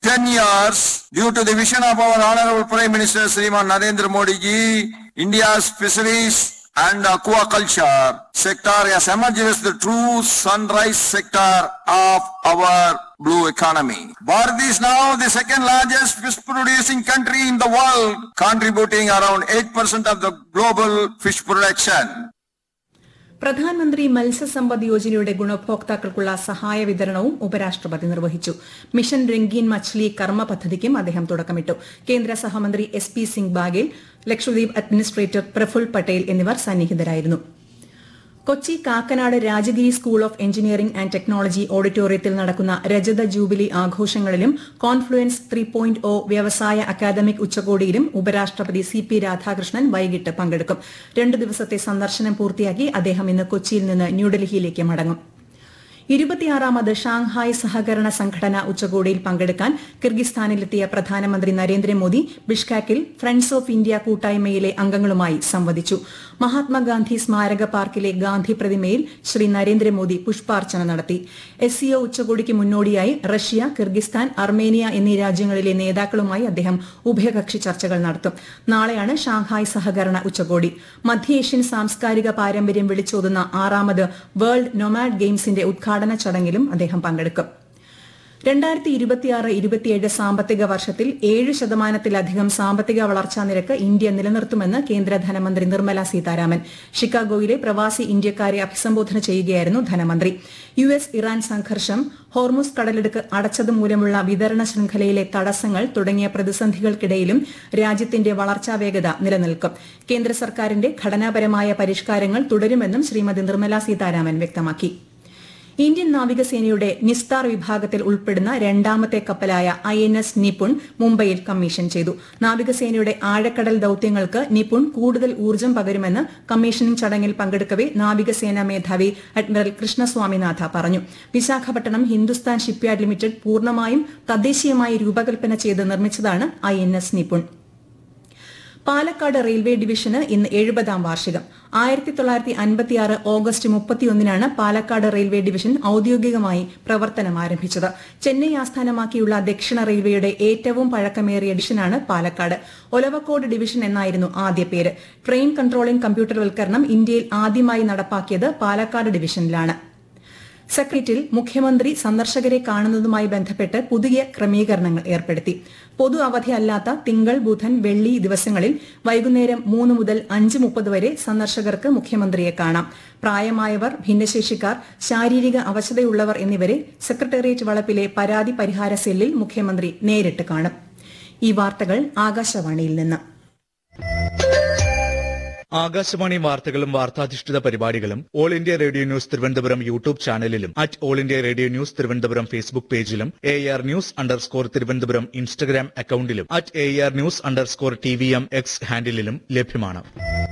10 years due to the vision of our Honorable Prime Minister Sriman Narendra Modi ji, India's fisheries and aquaculture sector has emerged as the true sunrise sector of our blue economy. Bharat is now the second largest fish producing country in the world, contributing around 8% of the global fish production. പ്രധാനമന്ത്രി മത്സ്യസമ്പദ് യോജനയുടെ ഗുണഭോക്താക്കൾക്കുള്ള സഹായ വിതരണവും ഉപരാഷ്ട്രപതി നിർവഹിച്ചു mission രംഗീൻ മച്ച്ലി കർമ്മ പദ്ധതിക്കും അദ്ദേഹം തുടക്കമിട്ടു കേന്ദ്ര സഹമന്ത്രി S P Singh Baghel Lakshadweep administrator Praful Patel എന്നിവർ സന്നിഹിതരായിരുന്നു Kochi Kakkanad Rajagiri school of engineering and technology ഓഡിറ്റോറിയത്തിൽ നടക്കുന്ന രജത ജൂബിലി ആഘോഷങ്ങളിലും കോൺഫ്ലുവൻസ് ത്രീ പോയിന്റ് ഒ വ്യവസായ അക്കാദമിക് ഉച്ചകോടിയിലും ഉപരാഷ്ട്രപതി സി പി രാധാകൃഷ്ണൻ വൈകിട്ട് പങ്കെടുക്കും രണ്ടു ദിവസത്തെ സന്ദർശനം പൂർത്തിയാക്കി അദ്ദേഹം ഇന്ന് കൊച്ചിയിൽ നിന്ന് ന്യൂഡൽഹിയിലേക്ക് മടങ്ങും ഇരുപത്തിയാറാമത് ഷാങ്ഹായ് സഹകരണ സംഘടന ഉച്ചകോടിയിൽ പങ്കെടുക്കാൻ കിർഗിസ്ഥാനിലെത്തിയ പ്രധാനമന്ത്രി നരേന്ദ്രമോദി ബിഷ്കാക്കിൽ ഫ്രണ്ട്സ് ഓഫ് ഇന്ത്യ കൂട്ടായ്മയിലെ അംഗങ്ങളുമായി സംവദിച്ചു മഹാത്മാഗാന്ധി സ്മാരക പാർക്കിലെ ഗാന്ധി പ്രതിമയിൽ ശ്രീ നരേന്ദ്രമോദി പുഷ്പാർച്ചന നടത്തി എസ് സിഒ ഉച്ചകോടിക്ക് മുന്നോടിയായി റഷ്യ കിർഗിസ്ഥാൻ അർമേനിയ എന്നീ രാജ്യങ്ങളിലെ നേതാക്കളുമായി അദ്ദേഹം ഉഭയകക്ഷി ചർച്ചകൾ നടത്തും നാളെയാണ് ഷാങ്ഹായ് സഹകരണ ഉച്ചകോടി മധ്യേഷ്യൻ സാംസ്കാരിക പാരമ്പര്യം വിളിച്ചോതുന്ന ആറാമത് വേൾഡ് നൊമാഡ് ഗെയിംസിന്റെ ഉദ്ഘാടന ചടങ്ങിലും അദ്ദേഹം പങ്കെടുക്കും രണ്ടായിരത്തി ഇരുപത്തിയാറ് ഇരുപത്തിയേഴ് സാമ്പത്തിക വർഷത്തിൽ ഏഴ് ശതമാനത്തിലധികം സാമ്പത്തിക വളർച്ചാ നിരക്ക് ഇന്ത്യ നിലനിർത്തുമെന്ന് കേന്ദ്ര ധനമന്ത്രി നിർമ്മല സീതാരാമൻ ഷിക്കാഗോയിലെ പ്രവാസി ഇന്ത്യക്കാരെ അഭിസംബോധന ചെയ്യുകയായിരുന്നു ധനമന്ത്രി യു എസ് ഇറാൻ സംഘർഷം ഹോർമുസ് കടലെടുക്ക് അടച്ചത് മൂലമുള്ള വിതരണ ശൃംഖലയിലെ തടസ്സങ്ങൾ തുടങ്ങിയ പ്രതിസന്ധികൾക്കിടയിലും രാജ്യത്തിന്റെ വളർച്ചാ വേഗത നിലനിൽക്കും കേന്ദ്ര സർക്കാരിന്റെ ഘടനാപരമായ പരിഷ്കാരങ്ങൾ തുടരുമെന്നും ശ്രീമതി നിർമ്മല സീതാരാമൻ വ്യക്തമാക്കി ഇന്ത്യൻ നാവികസേനയുടെ നിസ്താർ വിഭാഗത്തിൽ ഉൾപ്പെടുന്ന രണ്ടാമത്തെ കപ്പലായ ഐ എൻ എസ് നിപുൺ മുംബൈയിൽ കമ്മീഷൻ ചെയ്തു നാവികസേനയുടെ ആഴക്കടൽ ദൌത്യങ്ങൾക്ക് നിപുൺ കൂടുതൽ ഊർജ്ജം പകരുമെന്ന് കമ്മീഷനിംഗ് ചടങ്ങിൽ പങ്കെടുക്കവെ നാവികസേനാ മേധാവി അഡ്മിറൽ കൃഷ്ണസ്വാമിനാഥ പറഞ്ഞു വിശാഖപട്ടണം ഹിന്ദുസ്ഥാൻ ഷിപ്പ്യാർഡ് ലിമിറ്റഡ് പൂർണ്ണമായും തദ്ദേശീയമായി രൂപകൽപ്പന ചെയ്ത് നിർമ്മിച്ചതാണ് I N S Nipun Palakkad railway ഡിവിഷന് ഇന്ന് എഴുപതാം വാർഷികം ആയിരത്തി തൊള്ളായിരത്തി അൻപത്തിയാറ് ഓഗസ്റ്റ് മുപ്പത്തിയൊന്നിനാണ് പാലക്കാട് റെയിൽവേ ഡിവിഷൻ ഔദ്യോഗികമായി പ്രവർത്തനം ആരംഭിച്ചത് ചെന്നൈ ആസ്ഥാനമാക്കിയുള്ള ദക്ഷിണ റെയിൽവേയുടെ ഏറ്റവും പഴക്കമേറിയ ഡിവിഷനാണ് പാലക്കാട് ഒലവക്കോട് ഡിവിഷൻ എന്നായിരുന്നു ആദ്യ പേര് ട്രെയിൻ കൺട്രോളിംഗ് കമ്പ്യൂട്ടർവൽക്കരണം ഇന്ത്യയിൽ ആദ്യമായി നടപ്പാക്കിയത് പാലക്കാട് ഡിവിഷനിലാണ് സെക്രട്ടറിയേറ്റിൽ മുഖ്യമന്ത്രി സന്ദർശകരെ കാണുന്നതുമായി ബന്ധപ്പെട്ട് പുതിയ ക്രമീകരണങ്ങൾ ഏർപ്പെടുത്തി പൊതു അവധിയല്ലാത്ത തിങ്കൾ ബുധൻ വെള്ളി ദിവസങ്ങളിൽ വൈകുന്നേരം മൂന്ന് മുതൽ അഞ്ച് മുപ്പത് വരെ സന്ദർശകർക്ക് മുഖ്യമന്ത്രിയെ കാണാം പ്രായമായവർ ഭിന്നശേഷിക്കാർ ശാരീരിക അവശതയുള്ളവർ എന്നിവരെ സെക്രട്ടേറിയറ്റ് വളപ്പിലെ പരാതി പരിഹാര സെല്ലിൽ മുഖ്യമന്ത്രി നേരിട്ട് കാണും ഈ വാർത്തകൾ ആകാശവാണിയിൽ നിന്ന് ആകാശവാണി വാർത്തകളും വാർത്താധിഷ്ഠിത പരിപാടികളും all India radio news Thiruvananthapuram YouTube ചാനലിലും at all India radio news Thiruvananthapuram Facebook പേജിലും A R news underscore Thiruvananthapuram Instagram അക്കൌണ്ടിലും at A R news underscore T V M X ഹാൻഡിലും ലഭ്യമാണ്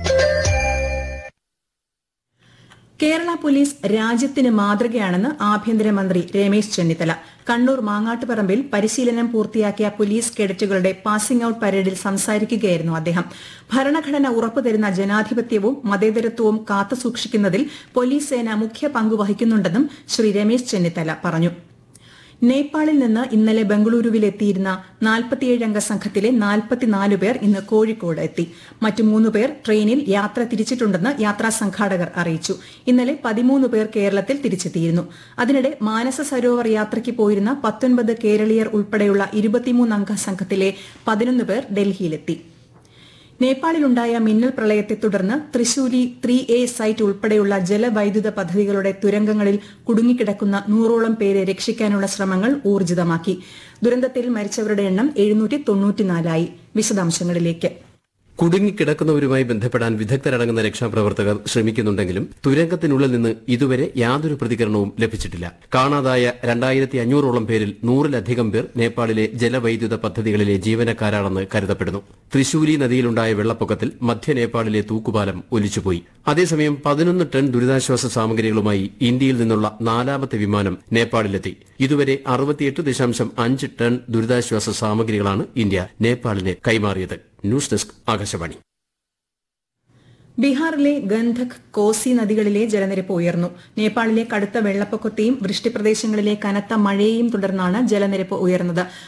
കേരള പോലീസ് രാജ്യത്തിന് മാതൃകയാണെന്ന് ആഭ്യന്തരമന്ത്രി രമേശ് ചെന്നിത്തല കണ്ണൂർ മാങ്ങാട്ടുപറമ്പിൽ പരിശീലനം പൂർത്തിയാക്കിയ പോലീസ് കേഡറ്റുകളുടെ പാസിംഗ് ഔട്ട് പരേഡിൽ സംസാരിക്കുകയായിരുന്നു അദ്ദേഹം ഭരണഘടന ഉറപ്പുതരുന്ന ജനാധിപത്യവും മതേതരത്വവും കാത്തുസൂക്ഷിക്കുന്നതിൽ പോലീസ് സേന മുഖ്യ പങ്ക് വഹിക്കുന്നുണ്ടെന്നും ശ്രീ രമേശ് ചെന്നിത്തല പറഞ്ഞു നേപ്പാളിൽ നിന്ന് ഇന്നലെ ബംഗളൂരുവിലെത്തിയിരുന്ന നാൽപ്പത്തിയേഴംഗ സംഘത്തിലെ നാൽപ്പത്തിനാല് പേർ ഇന്ന് കോഴിക്കോട് എത്തി മറ്റു മൂന്ന് പേർ ട്രെയിനിൽ യാത്ര തിരിച്ചിട്ടുണ്ടെന്ന് യാത്രാ സംഘാടകർ അറിയിച്ചു ഇന്നലെ പതിമൂന്ന് പേർ കേരളത്തിൽ തിരിച്ചെത്തിയിരുന്നു അതിനിടെ മാനസ സരോവർ യാത്രയ്ക്ക് പോയിരുന്ന പത്തൊൻപത് കേരളീയർ ഉൾപ്പെടെയുള്ള ഇരുപത്തിമൂന്നംഗ സംഘത്തിലെ പതിനൊന്ന് പേർ ഡൽഹിയിലെത്തി നേപ്പാളിലുണ്ടായ മിന്നൽ പ്രളയത്തെ തുടർന്ന് തൃശൂലി ത്രീ എ സൈറ്റ് ഉൾപ്പെടെയുള്ള ജലവൈദ്യുത പദ്ധതികളുടെ തുരങ്കങ്ങളിൽ കുടുങ്ങിക്കിടക്കുന്ന നൂറോളം പേരെ രക്ഷിക്കാനുള്ള ശ്രമങ്ങൾ ഊർജിതമാക്കി ദുരന്തത്തിൽ മരിച്ചവരുടെ എണ്ണം എഴുന്നൂറ്റി തൊണ്ണൂറ്റിനാലായി വിശദാംശങ്ങളിലേക്ക് കുടുങ്ങിക്കിടക്കുന്നവരുമായി ബന്ധപ്പെടാൻ വിദഗ്ധരടങ്ങുന്ന രക്ഷാപ്രവർത്തകർ ശ്രമിക്കുന്നുണ്ടെങ്കിലും തുരങ്കത്തിനുള്ളിൽ നിന്ന് ഇതുവരെ യാതൊരു പ്രതികരണവും ലഭിച്ചിട്ടില്ല കാണാതായ രണ്ടായിരത്തി അഞ്ഞൂറോളം പേരിൽ നൂറിലധികം പേർ നേപ്പാളിലെ ജലവൈദ്യുത പദ്ധതികളിലെ ജീവനക്കാരാണെന്ന് കരുതപ്പെടുന്നു തൃശൂലി നദിയിലുണ്ടായ വെള്ളപ്പൊക്കത്തിൽ മധ്യ നേപ്പാളിലെ തൂക്കുപാലം ഒലിച്ചുപോയി അതേസമയം പതിനൊന്ന് ടൺ ദുരിതാശ്വാസ സാമഗ്രികളുമായി ഇന്ത്യയിൽ നിന്നുള്ള നാലാമത്തെ വിമാനം നേപ്പാളിലെത്തി ഇതുവരെ അറുപത്തിയെട്ട് ദശാംശം അഞ്ച് ടൺ ദുരിതാശ്വാസ സാമഗ്രികളാണ് ഇന്ത്യ നേപ്പാളിന് കൈമാറിയത് ന്യൂസ് ഡെസ്ക് ആകാശവാണി ബീഹാറിലെ ഗന്ധക് കോസി നദികളിലെ ജലനിരപ്പ് ഉയർന്നു നേപ്പാളിലെ കടുത്ത വെള്ളപ്പൊക്കത്തെയും വൃഷ്ടിപ്രദേശങ്ങളിലെ കനത്ത മഴയെയും തുടർന്നാണ് ജലനിരപ്പ് ഉയർന്നത്